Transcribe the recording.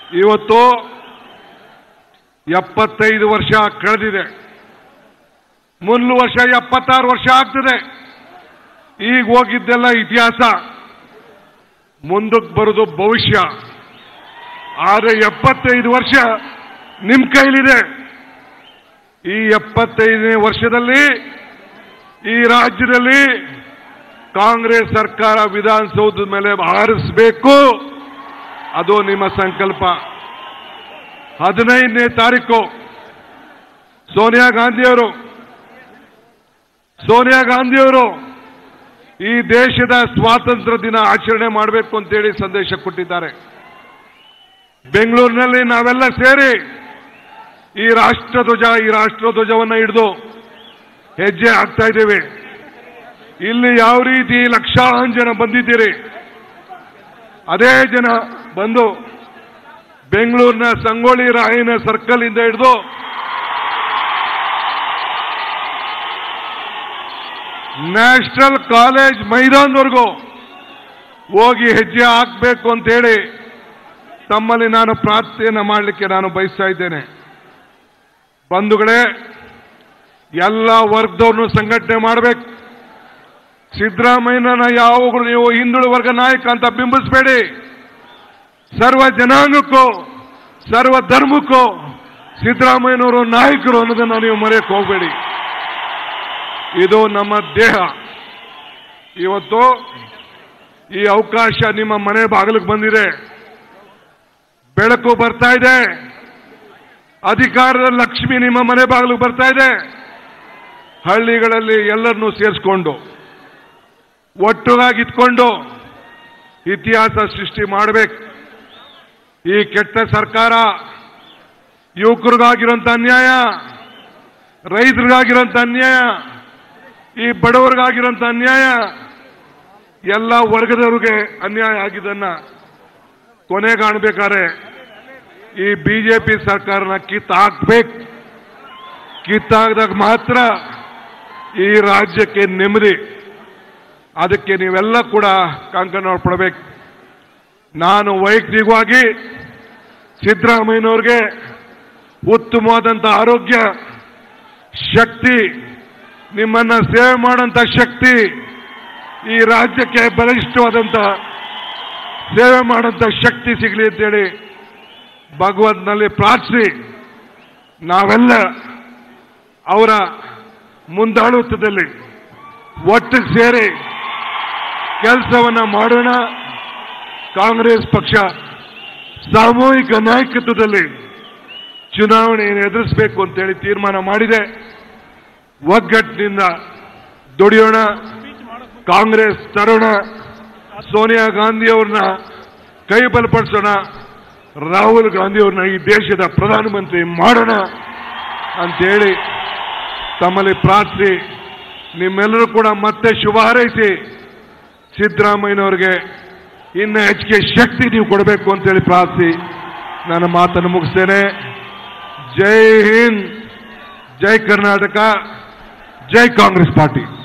ಇವತ್ತು ಎಪ್ಪತ್ತೈದು ವರ್ಷ ಕಳೆದಿದೆ ಮುಂದಿನ ವರ್ಷ ಎಪ್ಪತ್ತಾರು ವರ್ಷ ಆಗ್ತದೆ ಈಗ ಹೋಗಿದ್ದೆಲ್ಲ ಇತಿಹಾಸ ಮುಂದಕ್ಕೆ ಬರೋದು ಭವಿಷ್ಯ ಆದರೆ ಎಪ್ಪತ್ತೈದು ವರ್ಷ ನಿಮ್ಮ ಕೈಲಿದೆ ಈ ಎಪ್ಪತ್ತೈದನೇ ವರ್ಷದಲ್ಲಿ ಈ ರಾಜ್ಯದಲ್ಲಿ ಕಾಂಗ್ರೆಸ್ ಸರ್ಕಾರ ವಿಧಾನಸೌಧದ ಮೇಲೆ ಹಾರಿಸಬೇಕು ಅದು ನಿಮ್ಮ ಸಂಕಲ್ಪ ಹದಿನೈದನೇ ತಾರೀಕು ಸೋನಿಯಾ ಗಾಂಧಿಯವರು ಸೋನಿಯಾ ಗಾಂಧಿಯವರು ಈ ದೇಶದ ಸ್ವಾತಂತ್ರ್ಯ ದಿನ ಆಚರಣೆ ಮಾಡಬೇಕು ಅಂತೇಳಿ ಸಂದೇಶ ಕೊಟ್ಟಿದ್ದಾರೆ ಬೆಂಗಳೂರಿನಲ್ಲಿ ನಾವೆಲ್ಲ ಸೇರಿ ಈ ರಾಷ್ಟ್ರಧ್ವಜ ಈ ರಾಷ್ಟ್ರಧ್ವಜವನ್ನು ಹಿಡಿದು ಹೆಜ್ಜೆ ಹಾಕ್ತಾ ಇದ್ದೇವೆ ಇಲ್ಲಿ ಯಾವ ರೀತಿ ಲಕ್ಷಾಂತರ ಜನ ಬಂದಿದ್ದೀರಿ ಅದೇ ಜನ ಬಂದು ಬೆಂಗಳೂರಿನ ಸಂಗೊಳ್ಳಿ ರಾಯನ ಸರ್ಕಲ್ ಇಂದ ಹಿಡಿದು ನ್ಯಾಷನಲ್ ಕಾಲೇಜ್ ಮೈದಾನದವರೆಗೂ ಹೋಗಿ ಹೆಜ್ಜೆ ಹಾಕಬೇಕು ಅಂತೇಳಿ ತಮ್ಮಲ್ಲಿ ನಾನು ಪ್ರಾರ್ಥನೆಯನ್ನು ಮಾಡಲಿಕ್ಕೆ ನಾನು ಬಯಸ್ತಾ ಇದ್ದೇನೆ ಬಂಧುಗಳೇ ಎಲ್ಲ ವರ್ಗದವ್ರನ್ನು ಸಂಘಟನೆ ಮಾಡಬೇಕು ಸಿದ್ದರಾಮಯ್ಯನ ಯಾವಾಗಲೂ ನೀವು ಹಿಂದುಳಿದ ವರ್ಗ ನಾಯಕ ಅಂತ ಬಿಂಬಿಸಬೇಡಿ ಸರ್ವ ಜನಾಂಗಕ್ಕೂ ಸರ್ವ ಧರ್ಮಕ್ಕೂ ಸಿದ್ದರಾಮಯ್ಯನವರು ನಾಯಕರು ಅನ್ನೋದನ್ನು ನೀವು ಮರೆಯಕ್ಕೆ ಹೋಗಬೇಡಿ ಇದು ನಮ್ಮ ದೇಹ ಇವತ್ತು ಈ ಅವಕಾಶ ನಿಮ್ಮ ಮನೆ ಬಾಗಿಲಿಗೆ ಬಂದಿದೆ ಬೆಳಕು ಬರ್ತಾ ಇದೆ ಅಧಿಕಾರದ ಲಕ್ಷ್ಮಿ ನಿಮ್ಮ ಮನೆ ಬಾಗಿಲಿಗೆ ಬರ್ತಾ ಇದೆ ಹಳ್ಳಿಗಳಲ್ಲಿ ಎಲ್ಲರನ್ನೂ ಸೇರಿಸ್ಕೊಂಡು ಒಟ್ಟುಗಾಗಿತ್ಕೊಂಡು ಇತಿಹಾಸ ಸೃಷ್ಟಿ ಮಾಡಬೇಕು ಈ ಕೆಟ್ಟ ಸರ್ಕಾರ ಯುವಕರಿಗಾಗಿರೋಂಥ ಅನ್ಯಾಯ ರೈತರಿಗಾಗಿರೋಂಥ ಅನ್ಯಾಯ ಈ ಬಡವರಿಗಾಗಿರೋಂಥ ಅನ್ಯಾಯ ಎಲ್ಲ ವರ್ಗದವ್ರಿಗೆ ಅನ್ಯಾಯ ಆಗಿದ್ದನ್ನ ಕೊನೆಗಾಣಬೇಕಾದ್ರೆ ಈ ಬಿಜೆಪಿ ಸರ್ಕಾರನ ಕಿತ್ತು ಹಾಕ್ಬೇಕು ಕಿತ್ತಾಗದಾಗ ಮಾತ್ರ ಈ ರಾಜ್ಯಕ್ಕೆ ನೆಮ್ಮದಿ ಅದಕ್ಕೆ ನೀವೆಲ್ಲ ಕೂಡ ಕಂಕಣ ಪಡಬೇಕು ನಾನು ವೈಯಕ್ತಿಕವಾಗಿ ಸಿದ್ದರಾಮಯ್ಯನವ್ರಿಗೆ ಉತ್ತಮವಾದಂಥ ಆರೋಗ್ಯ ಶಕ್ತಿ ನಿಮ್ಮನ್ನ ಸೇವೆ ಮಾಡೋಂಥ ಶಕ್ತಿ ಈ ರಾಜ್ಯಕ್ಕೆ ಬಲಿಷ್ಠವಾದಂಥ ಸೇವೆ ಮಾಡೋಂಥ ಶಕ್ತಿ ಸಿಗಲಿ ಅಂತೇಳಿ ಭಗವಂತನಲ್ಲಿ ಪ್ರಾರ್ಥಿಸಿ ನಾವೆಲ್ಲ ಅವರ ಮುಂದಾಳುತ್ವದಲ್ಲಿ ಒಟ್ಟಿಗೆ ಸೇರಿ ಕೆಲಸವನ್ನ ಮಾಡೋಣ ಕಾಂಗ್ರೆಸ್ ಪಕ್ಷ ಸಾಮೂಹಿಕ ನಾಯಕತ್ವದಲ್ಲಿ ಚುನಾವಣೆಯನ್ನು ಎದುರಿಸಬೇಕು ಅಂತೇಳಿ ತೀರ್ಮಾನ ಮಾಡಿದೆ ಒಗ್ಗಟ್ಟಿನಿಂದ ದುಡಿಯೋಣ ಕಾಂಗ್ರೆಸ್ ತರೋಣ ಸೋನಿಯಾ ಗಾಂಧಿ ಅವ್ರನ್ನ ಕೈ ಬಲಪಡಿಸೋಣ ರಾಹುಲ್ ಗಾಂಧಿ ಅವ್ರನ್ನ ಈ ದೇಶದ ಪ್ರಧಾನಮಂತ್ರಿ ಮಾಡೋಣ ಅಂತೇಳಿ ತಮ್ಮಲ್ಲಿ ಪ್ರಾರ್ಥಿಸಿ ನಿಮ್ಮೆಲ್ಲರೂ ಕೂಡ ಮತ್ತೆ ಶುಭ ಹಾರೈಸಿ ಸಿದ್ದರಾಮಯ್ಯನವ್ರಿಗೆ ಇನ್ನು ಹೆಚ್ಚಿಗೆ ಶಕ್ತಿ ನೀವು ಕೊಡಬೇಕು ಅಂತೇಳಿ ಪ್ರಾರ್ಥಿಸಿ ನನ್ನ ಮಾತನ್ನು ಮುಗಿಸ್ತೇನೆ ಜೈ ಹಿಂದ್ ಜೈ ಕರ್ನಾಟಕ ಜೈ ಕಾಂಗ್ರೆಸ್ ಪಾರ್ಟಿ